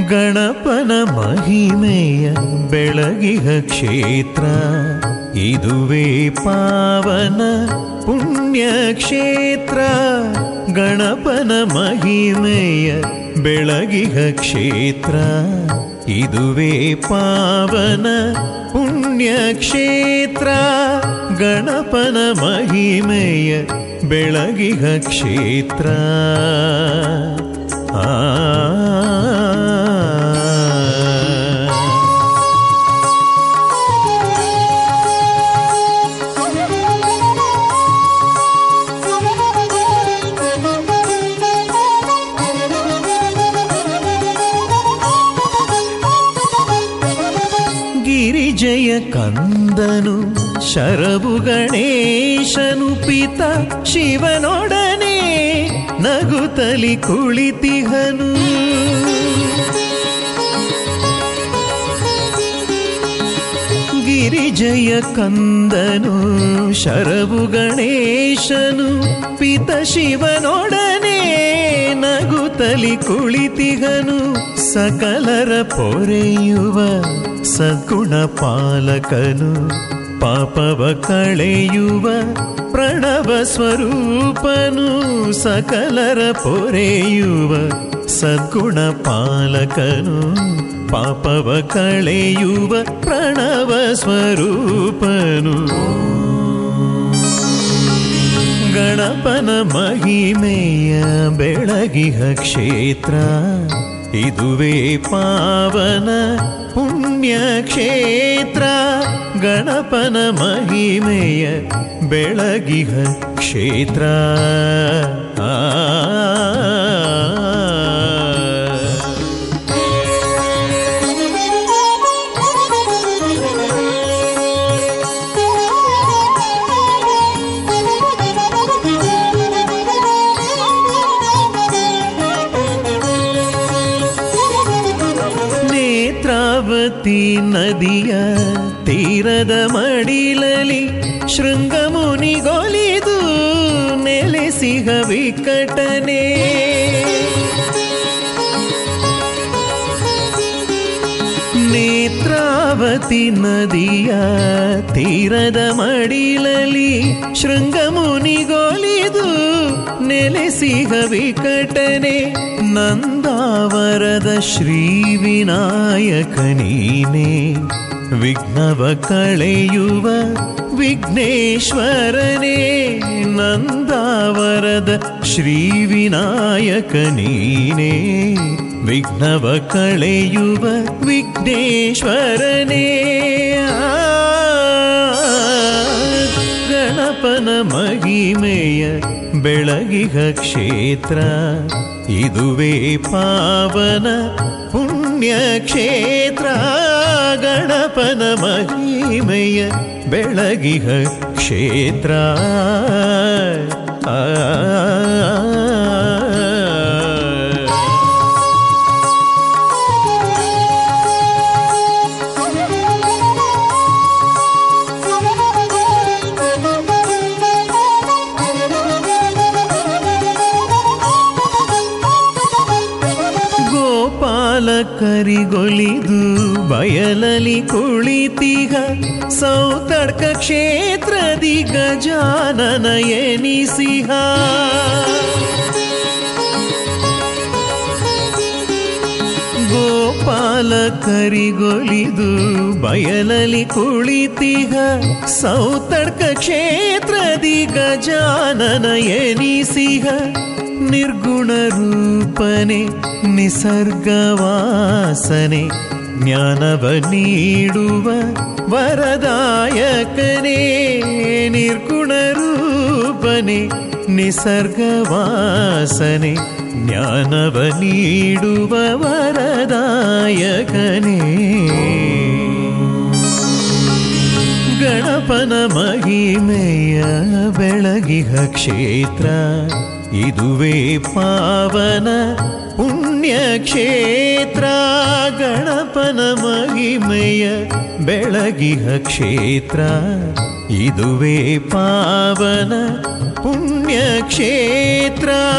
ಗಣಪನ ಮಹಿಮೆಯ ಬೆಳಗಿಹ ಕ್ಷೇತ್ರ ಇದುವೇ ಪಾವನ ಪುಣ್ಯ ಕ್ಷೇತ್ರ ಗಣಪನ ಮಹಿಮೆಯ ಬೆಳಗಿಹ ಕ್ಷೇತ್ರ ಇದುವೇ ಪಾವನ ಪುಣ್ಯ ಕ್ಷೇತ್ರ ಗಣಪನ ಮಹಿಮೆಯ ಬೆಳಗಿಹ ಕ್ಷೇತ್ರ ಆ ಗಿರಿಜಯ ಕಂದನು ಶರಭು ಗಣೇಶನು ಪಿತ ಶಿವನೊಡನೆ ನಗುತ್ತಲಿ ಕುಳಿತಿಹನು ಗಿರಿಜಯ ಕಂದನು ಶರಭು ಗಣೇಶನು ಪಿತ ಶಿವನೊಡನೆ ನಗುತ್ತಲಿ ಕುಳಿತಿಗನು ಸಕಲರ ಪೊರೆಯುವ ಸದ್ಗುಣ ಪಾಲಕನು ಪಾಪವ ಕಳೆಯುವ ಪ್ರಣವ ಸ್ವರೂಪನು ಸಕಲರ ಪೊರೆಯುವ ಸದ್ಗುಣ ಪಾಲಕನು ಪಾಪವ ಕಳೆಯುವ ಪ್ರಣವ ಸ್ವರೂಪನು ಗಣಪನ ಮಹಿಮೆಯ ಬೆಳಗಿಹ ಕ್ಷೇತ್ರ ಇದುವೇ ಪಾವನ ಪುಣ್ಯ ಕ್ಷೇತ್ರ ಗಣಪನ ಮಹಿಮೆಯ ಬೆಳಗಿಹ ಕ್ಷೇತ್ರ ಆ ನೇತ್ರಾವತಿ ನದಿಯ ತೀರದ ಮಡಿಲಲಿ ಶೃಂಗಮುನಿಗೊಲಿದು ನೆಲೆಸಿಹ ವಿಕಟನೆ ನೇತ್ರಾವತಿ ನದಿಯ ತೀರದ ಮಡಿಲಲಿ ಶೃಂಗಮುನಿಗೊಲಿದು ನೆಲೆಸಿಹ ವಿಕಟನೆ ನಂದಾವರದ ಶ್ರೀ ವಿನಾಯಕ ನೀನೇ ವಿಘ್ನವ ಕಳೆಯುವ ವಿಘ್ನೇಶ್ವರನೇ ನಂದಾವರದ ಶ್ರೀ ವಿನಾಯಕ ನೀನೇ ವಿಘ್ನವ ಕಳೆಯುವ ವಿಘ್ನೇಶ್ವರನೇ ಆ, ಗಣಪನ ಮಹಿಮೆಯ ಬೆಳಗಿಹ ಕ್ಷೇತ್ರ ಇದುವೇ ಪಾವನ ಪುಣ್ಯ ಕ್ಷೇತ್ರ ಗಣಪನ ಮಹಿಮೆಯ ಬೆಳಗಿಹ ಕ್ಷೇತ್ರ ಆ ಗೋಪಾಲ ಕರಿಗೊಲಿದು ಬಯಲಲಿ ಕುಳಿತಿಗ ಸೌತಡ್ಕ ಕ್ಷೇತ್ರದಿ ಗಜಾನನ ಎನಿಸಿಹ ಗೋಪಾಲ ಕರಿಗೊಲಿದು ಬಯಲಲಿ ಕುಳಿತಿಗ ಸೌತಡ್ಕ ಕ್ಷೇತ್ರದಿ ಗಜಾನನ ಎನಿಸಿಹ ನಿರ್ಗುಣ ರೂಪನೆ ನಿಸರ್ಗವಾಸನೆ ಜ್ಞಾನವ ನೀಡುವ ವರದಾಯಕನೇ ನಿರ್ಗುಣ ರೂಪನೆ ನಿಸರ್ಗವಾಸನೆ ಜ್ಞಾನವ ನೀಡುವ ವರದಾಯಕನೇ ಗಣಪನ ಮಹಿಮೆಯ ಬೆಳಗಿಹ ಕ್ಷೇತ್ರ ಇದುವೇ ಪಾವನ ಪುಣ್ಯ ಕ್ಷೇತ್ರ ಗಣಪನ ಮಹಿಮೆಯ ಬೆಳಗಿಹ ಕ್ಷೇತ್ರ ಇದುವೇ ಪಾವನ ಪುಣ್ಯ ಕ್ಷೇತ್ರ